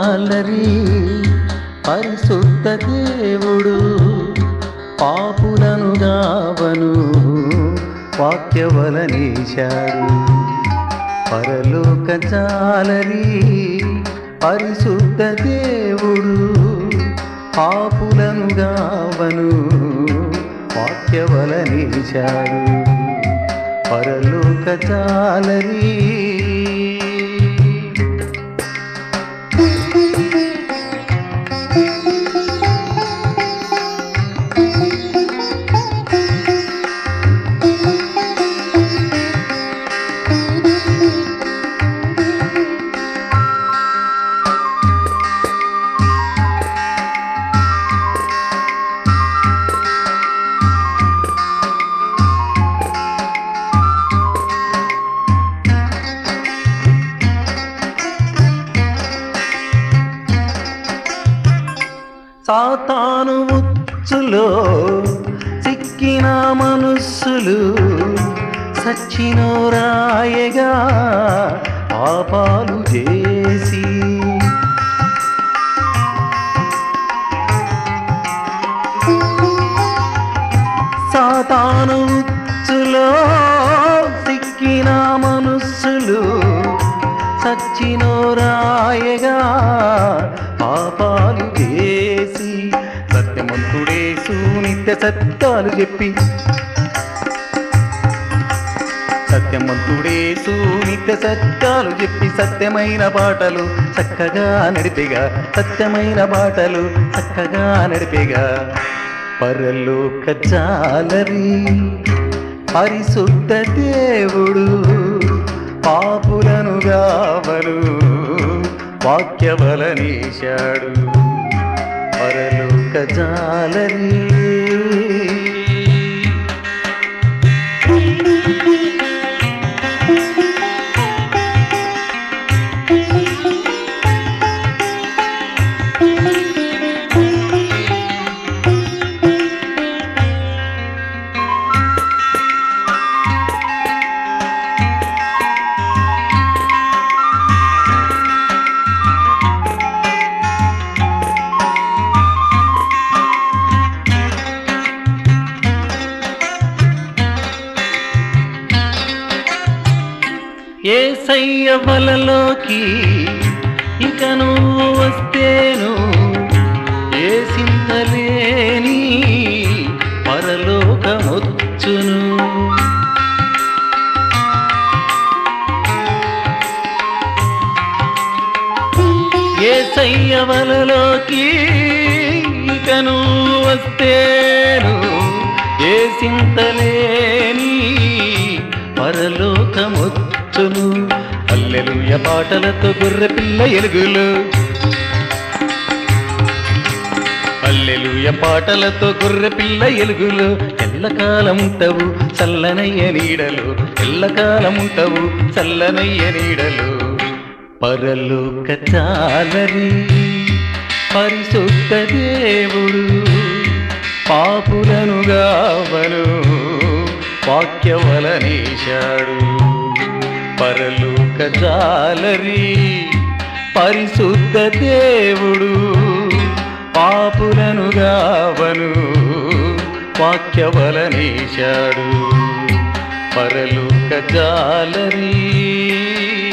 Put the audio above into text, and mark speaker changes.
Speaker 1: జాలరి పరిశుద్ధ దేవుడు పాపులను గావను వాక్యవలనేశాడు పరలోక జాలరి పరిశుద్ధ దేవుడు పాపులను గావను వాక్యవలనేశాడు పరలోక జాలరి సాతాను ఉచ్చులో చిక్కిన మనుస్సులు సచ్చినో రాయగా పాపాలు చేసి సాతాను ఉచ్చులో సిక్కిన మనుస్సులు సచ్చినో రాయగా పాపాలు చేసి సత్యమంతుడేసు నిత్య సత్యాలు చెప్పి సత్యమంతుడేసు నిత్య సత్యాలు చెప్పి సత్యమైన పాటలు చక్కగా నడిపిగా సత్యమైన పాటలు చక్కగా నడిపిగా పరలోక జాలరి పరిశుద్ధ దేవుడు పాపులను గావను వాక్యవలనేశాడు పరలోక జాలరి ఏ సయ్య వలలోకి ఇక నువ్వు వస్తేను ఏ సింతలేని పరలోకమొచ్చును ఏ సయ్య వలలోకి ఇక నువ్వు వస్తేను ఏ సింతలేని పరలోకమొచ్చును అల్లెలుయ పాటలతో గొర్రె పిల్ల ఎలుగులు అల్లెలుయ పాటలతో గొర్రె పిల్ల ఎలుగులు ఎల్లకాలముంటవు చల్లనయ్య నీడలు ఎల్లకాలముంటవు చల్లనయ్య నీడలు పరలోక చాలరి పరిశుద్ధ దేవుడు పాపులను గావను వాక్యవలనేశాడు పరలోక జాలరి పరిశుద్ధ దేవుడు పాపులను గావను వాక్యవలనేశాడు పరలోక జాలరీ